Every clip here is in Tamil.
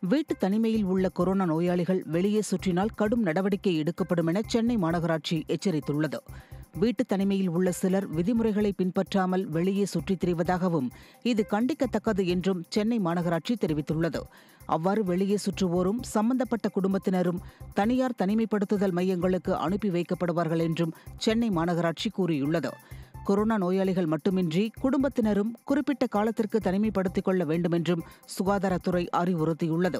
வீட்டு தனிமையில் உள்ள கொரோனா நோயாளிகள் வெளியே சுற்றினால் கடும் நடவடிக்கை எடுக்கப்படும் என சென்னை மாநகராட்சி எச்சரித்துள்ளது வீட்டு தனிமையில் உள்ள சிலர் விதிமுறைகளை பின்பற்றாமல் வெளியே சுற்றித் திரிவதாகவும் இது கண்டிக்கத்தக்கது என்றும் சென்னை மாநகராட்சி தெரிவித்துள்ளது அவ்வாறு வெளியே சுற்றுவோரும் சம்பந்தப்பட்ட குடும்பத்தினரும் தனியார் தனிமைப்படுத்துதல் மையங்களுக்கு அனுப்பி வைக்கப்படுவார்கள் என்றும் சென்னை மாநகராட்சி கூறியுள்ளது கொரோனா நோயாளிகள் மட்டுமின்றி குடும்பத்தினரும் குறிப்பிட்ட காலத்திற்கு தனிமைப்படுத்திக் கொள்ள வேண்டுமென்றும் சுகாதாரத்துறை அறிவுறுத்தியுள்ளது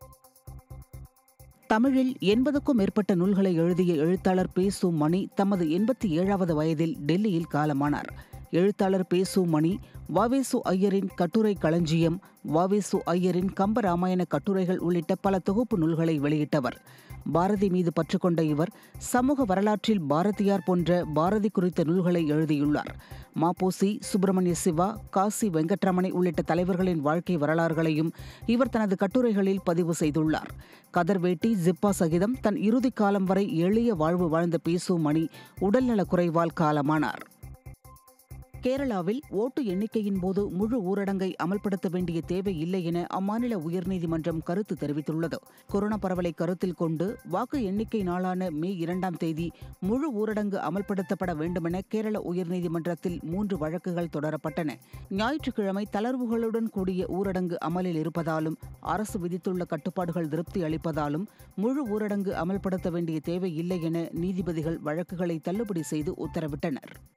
தமிழில் எண்பதுக்கும் மேற்பட்ட நூல்களை எழுதிய எழுத்தாளர் பே சு மணி தமது எண்பத்தி ஏழாவது வயதில் டெல்லியில் காலமானார் எழுத்தாளர் பே சு மணி வாவேசு ஐயரின் கட்டுரை களஞ்சியம் வாவேசு ஐயரின் கம்பராமாயண கட்டுரைகள் உள்ளிட்ட பல தொகுப்பு நூல்களை வெளியிட்டவர் பாரதி மீது பற்றுக்கொண்ட இவர் சமூக வரலாற்றில் பாரதியார் போன்ற பாரதி குறித்த நூல்களை எழுதியுள்ளார் மாப்போசி சுப்பிரமணிய சிவா காசி வெங்கட்ரமணி உள்ளிட்ட தலைவர்களின் வாழ்க்கை வரலாறுகளையும் இவர் தனது கட்டுரைகளில் பதிவு செய்துள்ளார் கதர்வேட்டி ஜிப்பா சகிதம் தன் இறுதி காலம் வரை எளிய வாழ்வு வாழ்ந்த பேசு மணி உடல்நலக் குறைவால் காலமானார் கேரளாவில் ஓட்டு எண்ணிக்கையின் போது முழு ஊரடங்கை அமல்படுத்த வேண்டிய தேவை இல்லை என அம்மாநில உயர்நீதிமன்றம் கருத்து தெரிவித்துள்ளது கொரோனா பரவலை கருத்தில் கொண்டு வாக்கு எண்ணிக்கை நாளான மே இரண்டாம் தேதி முழு ஊரடங்கு அமல்படுத்தப்பட வேண்டுமென கேரள உயர்நீதிமன்றத்தில் மூன்று வழக்குகள் தொடரப்பட்டன ஞாயிற்றுக்கிழமை தளர்வுகளுடன் கூடிய ஊரடங்கு அமலில் இருப்பதாலும் அரசு விதித்துள்ள கட்டுப்பாடுகள் திருப்தி அளிப்பதாலும் முழு ஊரடங்கு அமல்படுத்த வேண்டிய தேவை இல்லை என நீதிபதிகள் வழக்குகளை தள்ளுபடி செய்து உத்தரவிட்டனர்